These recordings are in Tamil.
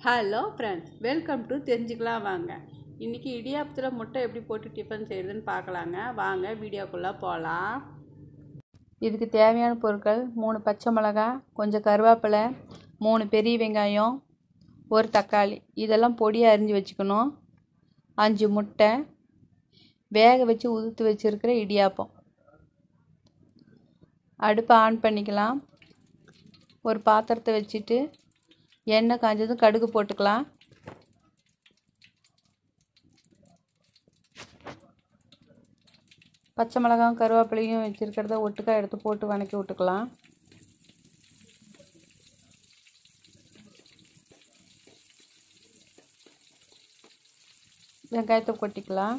ஹலோ ஃப்ரெண்ட்ஸ் வெல்கம் டு தெரிஞ்சுக்கலாம் வாங்க இன்றைக்கி இடியாப்பத்தில் முட்டை எப்படி போட்டு டிஃபன் செய்கிறதுன்னு பார்க்கலாங்க வாங்க வீடியோக்குள்ளே போகலாம் இதுக்கு தேவையான பொருட்கள் மூணு பச்சை மிளகாய் கொஞ்சம் கருவேப்பிலை மூணு பெரிய வெங்காயம் ஒரு தக்காளி இதெல்லாம் பொடியாக அரிஞ்சு வச்சுக்கணும் அஞ்சு முட்டை வேக வச்சு உதுத்து வச்சுருக்கிற இடியாப்பம் அடுப்பை ஆன் பண்ணிக்கலாம் ஒரு பாத்திரத்தை வச்சுட்டு எண்ணெய் காஞ்சதும் கடுகு போட்டுக்கலாம் பச்சை மிளகாயும் கருவேப்பிலையும் வச்சுருக்கிறத ஒட்டுக்காய் எடுத்து போட்டு வணக்கி விட்டுக்கலாம் வெங்காயத்தை கொட்டிக்கலாம்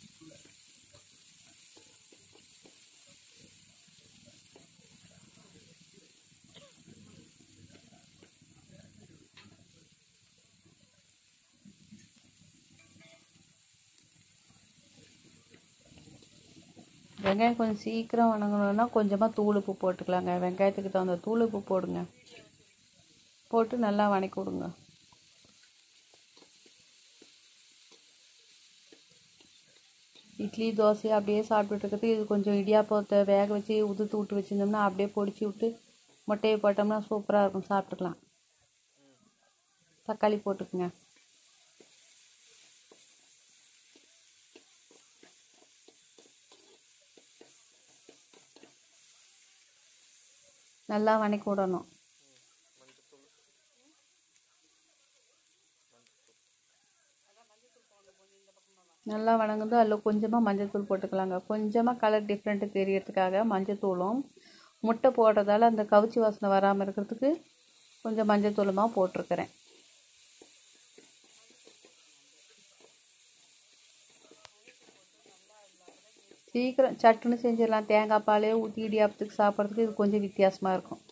வெங்காயம் கொஞ்சம் சீக்கிரம் வணங்கணுன்னா கொஞ்சமாக தூள் உப்பு போட்டுக்கலாங்க வெங்காயத்துக்கு தகுந்த தூள் உப்பு போடுங்க போட்டு நல்லா வணக்கி விடுங்க இட்லி தோசை அப்படியே சாப்பிட்டுட்டு இருக்கிறது இது கொஞ்சம் இடியாப்பத்தை வேக வச்சு உதுத்து விட்டு வச்சுருந்தோம்னா அப்படியே பொடிச்சு விட்டு முட்டையை போட்டோம்னா சூப்பராக இருக்கும் சாப்பிட்டுக்கலாம் தக்காளி போட்டுக்குங்க நல்லா வணக்கி விடணும் நல்லா வணங்குது அதில் கொஞ்சமாக மஞ்சள்தூள் போட்டுக்கலாங்க கொஞ்சமாக கலர் டிஃப்ரெண்ட்டு தெரியறதுக்காக மஞ்சத்தூளும் முட்டை போடுறதால அந்த கவுச்சி வாசனை வராமல் இருக்கிறதுக்கு கொஞ்சம் மஞ்சத்தூளுமாக போட்டிருக்கிறேன் சீக்கிரம் சட்டுன்னு செஞ்சிடலாம் தேங்காய் பாலே ஊற்றி இடியாப்பத்துக்கு சாப்பிட்றதுக்கு இது கொஞ்சம் வித்தியாசமாக இருக்கும்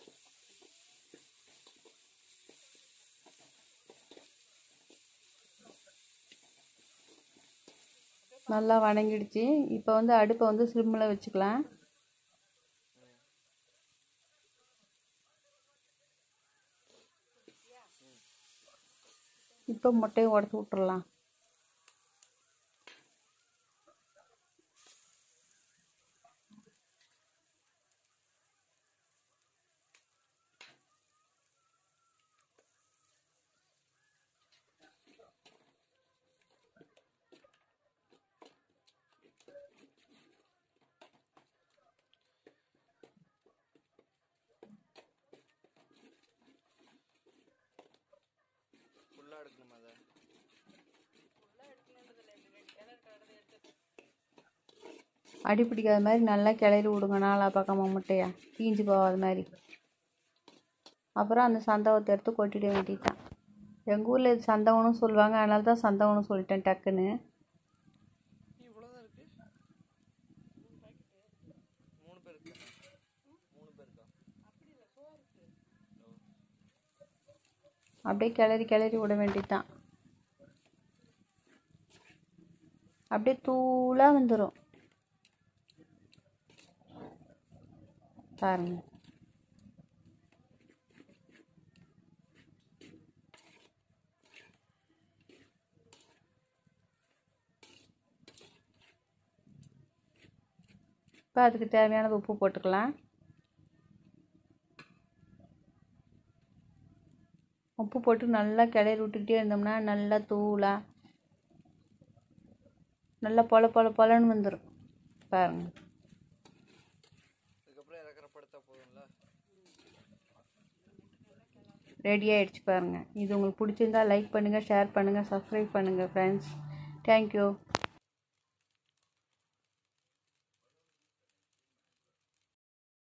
நல்லா வணங்கிடுச்சு இப்போ வந்து அடுப்பை வந்து சிம்மில் வச்சுக்கலாம் இப்போ முட்டையை உடச்சி விட்டுறலாம் ஃபுல்லாக எடுக்கணுமா அதை அடி பிடிக்காத மாதிரி நல்லா கிளறி விடுங்க நாலா பக்கமாக முட்டையா தீஞ்சு போகாத மாதிரி அப்புறம் அந்த சந்தவத்தை எடுத்து கொட்டிட வேண்டியதுதான் எங்கள் ஊரில் இது சந்தவனும் சொல்லுவாங்க அதனால தான் சந்தவனும் சொல்லிட்டேன் டக்குன்னு இவ்வளோதான் இருக்கு மூணு பேர் இருக்கா மூணு பேருக்கா அப்படியே கிளறி கிளறி விட வேண்டியதுதான் அப்படியே தூளாக வந்துடும் பாருங்க இப்போ அதுக்கு தேவையானது உப்பு போட்டுக்கலாம் உப்பு போட்டு நல்லா கிளறி விட்டுக்கிட்டே இருந்தோம்னா நல்லா தூளாக நல்லா பொல பொல பொலன்னு வந்துடும் பாருங்க இதுக்கப்புறம் இறக்குற படுத்தா போதும்ல ரெடி ஆகிடுச்சு பாருங்கள் இது உங்களுக்கு பிடிச்சிருந்தா லைக் பண்ணுங்கள் ஷேர் பண்ணுங்கள் சப்ஸ்கிரைப் பண்ணுங்கள் ஃப்ரெண்ட்ஸ் தேங்க்யூ